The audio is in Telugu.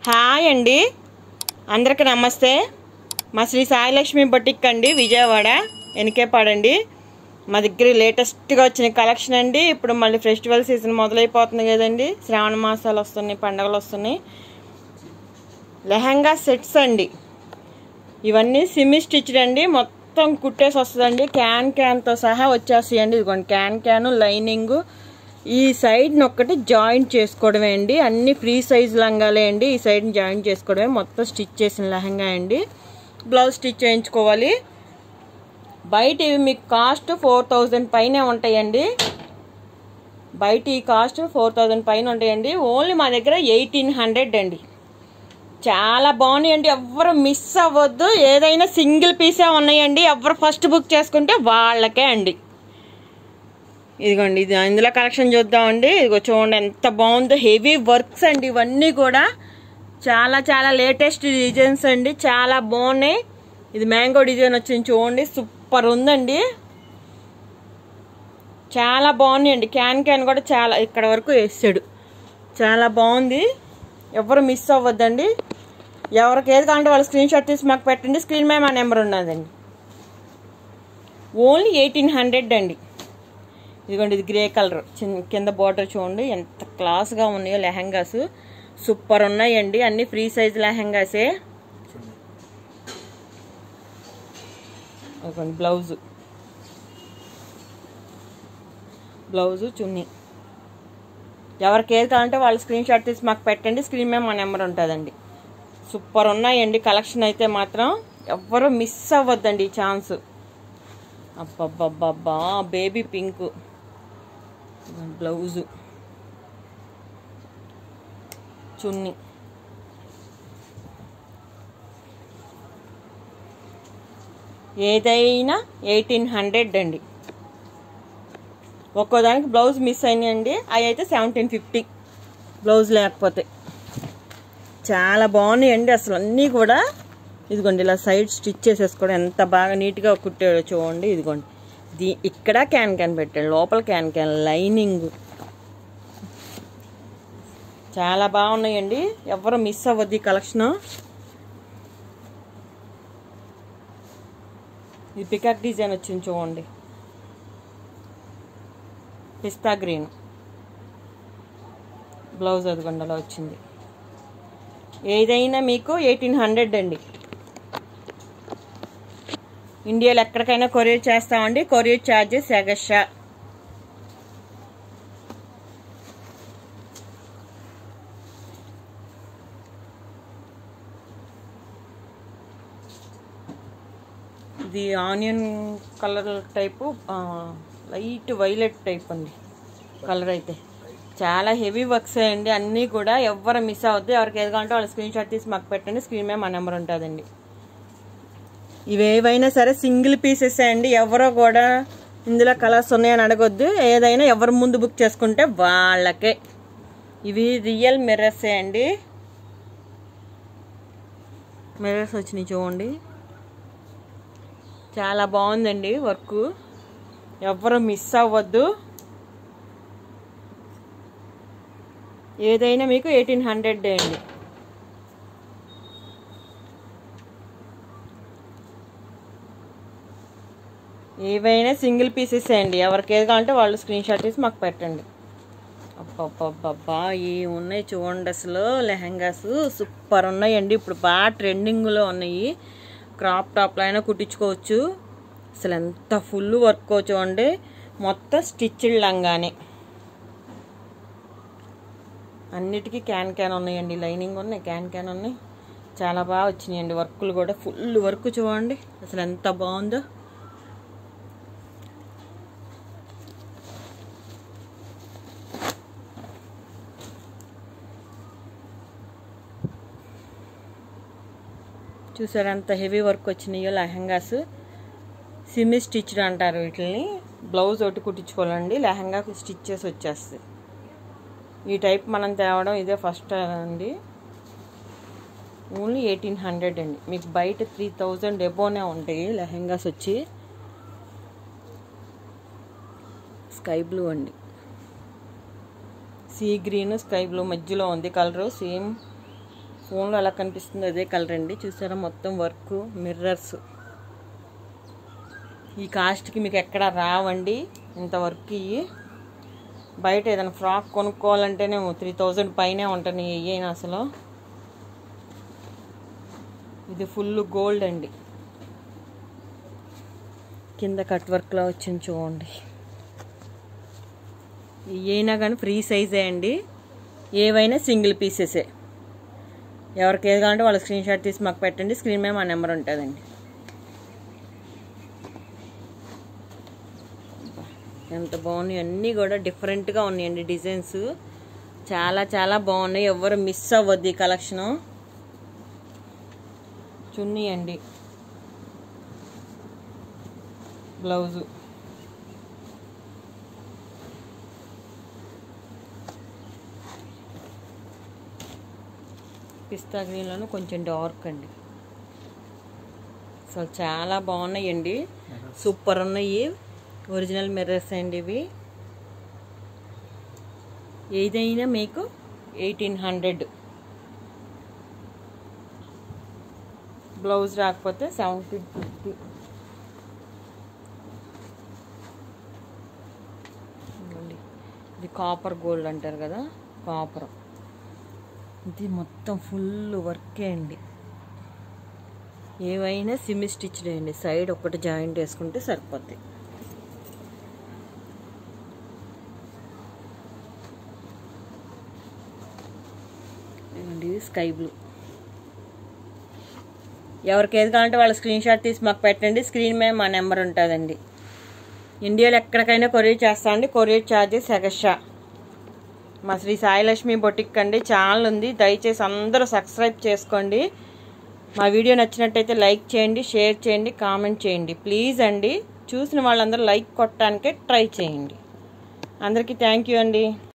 హాయ్ అండి అందరికి నమస్తే మా శ్రీ సాయిలక్ష్మి బొటిక్ అండి విజయవాడ ఎనికేపాడండి మా దగ్గర లేటెస్ట్గా వచ్చిన కలెక్షన్ అండి ఇప్పుడు మళ్ళీ ఫెస్టివల్ సీజన్ మొదలైపోతుంది కదండి శ్రావణ మాసాలు వస్తున్నాయి పండగలు వస్తున్నాయి లెహంగా సెట్స్ అండి ఇవన్నీ సిమి స్టిచ్డ్ అండి మొత్తం కుట్టేసి వస్తుందండి క్యాన్ క్యాన్తో సహా వచ్చేస్తాయండి ఇదిగోండి క్యాన్ క్యాన్ లైనింగ్ ఈ సైడ్ ఒక్కటి జాయింట్ చేసుకోవడమే అండి అన్ని ఫ్రీ సైజ్ లంగాలే అండి ఈ సైడ్ జాయింట్ చేసుకోవడమే మొత్తం స్టిచ్ చేసిన లెహంగా అండి బ్లౌజ్ స్టిచ్ చేయించుకోవాలి బయట ఇవి మీకు కాస్ట్ ఫోర్ థౌజండ్ పైనే ఉంటాయండి బయట ఈ కాస్ట్ ఫోర్ థౌజండ్ పైన ఉంటాయండి ఓన్లీ మా దగ్గర ఎయిటీన్ హండ్రెడ్ అండి చాలా బాగున్నాయండి ఎవ్వరు మిస్ అవ్వద్దు ఏదైనా సింగిల్ పీసే ఉన్నాయండి ఎవరు ఫస్ట్ బుక్ చేసుకుంటే వాళ్ళకే అండి ఇదిగోండి ఇది ఇందులో కలెక్షన్ చూద్దామండి ఇదిగో చూడండి ఎంత బాగుందో హెవీ వర్క్స్ అండి ఇవన్నీ కూడా చాలా చాలా లేటెస్ట్ డిజైన్స్ అండి చాలా బాగున్నాయి ఇది మ్యాంగో డిజైన్ వచ్చింది చూడండి సూపర్ ఉందండి చాలా బాగున్నాయండి క్యాన్ క్యాన్ కూడా చాలా ఇక్కడ వరకు వేసాడు చాలా బాగుంది ఎవరు మిస్ అవ్వద్దండి ఎవరికి ఏది కావాలంటే వాళ్ళ స్క్రీన్ షాట్ తీసి మాకు పెట్టండి స్క్రీన్ మీద మా నెంబర్ ఉన్నదండి ఓన్లీ ఎయిటీన్ హండ్రెడ్ అండి ఇదిగోండి ఇది గ్రే కలర్ చిన్న కింద బార్డర్ చూడండి ఎంత క్లాస్గా ఉన్నాయో లెహంగాస్ సూపర్ ఉన్నాయండి అన్ని ఫ్రీ సైజ్ లెహంగాసే ఇదిగోండి బ్లౌజు బ్లౌజు చున్నీ ఎవరికి ఏది కావాలంటే వాళ్ళు స్క్రీన్ షాట్ తీసి మాకు పెట్టండి స్క్రీన్ మీద మా నెంబర్ ఉంటుందండి సూపర్ ఉన్నాయండి కలెక్షన్ అయితే మాత్రం ఎవ్వరూ మిస్ అవ్వద్దండి ఈ ఛాన్స్ అబ్బబ్బబ్బబ్బా బేబీ పింక్ బ్లౌజు చున్నీ ఏదైనా ఎయిటీన్ హండ్రెడ్ అండి ఒక్కో దానికి బ్లౌజ్ మిస్ అయినాయండి అవి అయితే సెవెంటీన్ ఫిఫ్టీ బ్లౌజ్ లేకపోతే చాలా బాగున్నాయండి అసలు అన్నీ కూడా ఇదిగోండి ఇలా సైడ్ స్టిచ్ చేసేసుకోవడం ఎంత బాగా నీట్గా కుట్టాడో చూడండి ఇదిగోండి దీ ఇక్కడ క్యాన్ క్యాన్ పెట్టాడు లోపల క్యాన్ క్యాన్ లైనింగ్ చాలా బాగున్నాయండి ఎవరు మిస్ అవ్వద్దు ఈ కలెక్షన్ ఇది పికాక్ డిజైన్ వచ్చింది చూడండి పిస్తా గ్రీన్ బ్లౌజ్ అదిగొండలో వచ్చింది ఏదైనా మీకు ఎయిటీన్ హండ్రెడ్ అండి ఇండియాలో ఎక్కడికైనా కొరియర్ చేస్తామండి కొరియర్ ఛార్జెస్ ఎగస్ట్రా ఇది onion colour type light violet type అండి కలర్ అయితే చాలా హెవీ వర్క్స్ అండి అన్నీ కూడా ఎవరు మిస్ అవద్దు ఎవరికి ఏది కావాలంటే వాళ్ళ స్క్రీన్ షాట్ తీసి మాకు పెట్టండి స్క్రీన్ మీద మా నెంబర్ ఉంటుందండి ఇవేవైనా సరే సింగిల్ పీసెస్ అండి ఎవరో కూడా ఇందులో కలర్స్ ఉన్నాయని అడగొద్దు ఏదైనా ఎవరు ముందు బుక్ చేసుకుంటే వాళ్ళకే ఇవి రియల్ మిర్రర్సే అండి మిర్రర్స్ వచ్చినాయి చూడండి చాలా బాగుందండి వర్క్ ఎవరు మిస్ అవ్వద్దు ఏదైనా మీకు ఎయిటీన్ హండ్రెడ్ అండి ఏవైనా సింగిల్ పీసెస్ అండి ఎవరికి ఏది కావాలంటే వాళ్ళు స్క్రీన్ షాట్ తీసి మాకు పెట్టండి అబ్బబ్బబ్బబ్బా ఏ ఉన్నాయి చూడండి అసలు లెహంగాస్ సూపర్ ఉన్నాయండి ఇప్పుడు బాగా ట్రెండింగ్లో ఉన్నాయి క్రాప్ టాప్లో అయినా కుట్టించుకోవచ్చు అసలు ఎంత ఫుల్ వర్క్ చూడండి మొత్తం స్టిచ్డ్ లంగానే అన్నిటికీ క్యాన్ క్యాన్ ఉన్నాయండి లైనింగ్ ఉన్నాయి క్యాన్ క్యాన్ ఉన్నాయి చాలా బాగా వచ్చినాయండి వర్కులు కూడా ఫుల్ వర్క్ చూడండి అసలు ఎంత బాగుందో చూసారు అంత హెవీ వర్క్ వచ్చినాయో లెహంగాస్ సిమి స్టిచ్డ్ అంటారు వీటిని బ్లౌజ్ ఒకటి కుట్టించుకోవాలండి లెహంగా స్టిచ్ చేసి వచ్చేస్తుంది ఈ టైప్ మనం తేవడం ఇదే ఫస్ట్ అండి ఓన్లీ ఎయిటీన్ హండ్రెడ్ అండి మీకు బయట త్రీ థౌజండ్ ఎబోనే ఉంటాయి లెహంగాస్ వచ్చి స్కై బ్లూ అండి సీ గ్రీన్ స్కై బ్లూ మధ్యలో ఉంది కలరు సేమ్ ఫోన్లో ఎలా కనిపిస్తుందో అదే కలర్ అండి చూసారా మొత్తం వర్క్ మిర్రర్స్ ఈ కాస్ట్కి మీకు ఎక్కడ రావండి ఇంత వర్క్ ఇవి బయట ఏదైనా ఫ్రాక్ కొనుక్కోవాలంటేనే త్రీ థౌజండ్ పైనే ఉంటాయి ఇయ్యైనా అసలు ఇది ఫుల్ గోల్డ్ అండి కింద కట్ వర్క్లో వచ్చింది చూడండి ఇవైనా కానీ ఫ్రీ సైజే అండి ఏవైనా సింగిల్ పీసెసే ఎవరికి ఏది కావాలంటే వాళ్ళ స్క్రీన్ షాట్ తీసి మాకు పెట్టండి స్క్రీన్ మీద మా నెంబర్ ఉంటుందండి ఎంత బాగున్నాయి అన్నీ కూడా డిఫరెంట్గా ఉన్నాయండి డిజైన్స్ చాలా చాలా బాగున్నాయి ఎవరు మిస్ అవ్వద్దు ఈ కలెక్షను చున్నీ అండి బ్లౌజు పిస్తా గ్రీన్లోను కొంచెం డార్క్ అండి అసలు చాలా బాగున్నాయండి సూపర్ ఉన్నాయి ఒరిజినల్ మిర్రర్స్ అండి ఇవి ఏదైనా మీకు ఎయిటీన్ హండ్రెడ్ బ్లౌజ్ రాకపోతే సెవెంటీన్ ఫిఫ్టీ ఇది కాపర్ గోల్డ్ అంటారు కదా కాపర్ ఇది మొత్తం ఫుల్ వర్కే అండి ఏవైనా సిమి స్టిచ్డ్ అండి సైడ్ ఒకటి జాయింట్ వేసుకుంటే సరిపోద్ది ఇది స్కై బ్లూ ఎవరికి ఏది కావాలంటే వాళ్ళ స్క్రీన్ షాట్ తీసి మాకు పెట్టండి స్క్రీన్ మీద మా నెంబర్ ఉంటుందండి ఇండియాలో ఎక్కడికైనా కొరియర్ చేస్తా అండి కొరియర్ ఛార్జెస్ ఎగస్ట్రా మా శ్రీ సాయిలక్ష్మి బొటిక్ అండి ఛానల్ ఉంది దయచేసి అందరూ సబ్స్క్రైబ్ చేసుకోండి మా వీడియో నచ్చినట్టయితే లైక్ చేయండి షేర్ చేయండి కామెంట్ చేయండి ప్లీజ్ అండి చూసిన వాళ్ళందరూ లైక్ కొట్టడానికే ట్రై చేయండి అందరికీ థ్యాంక్ యూ అండి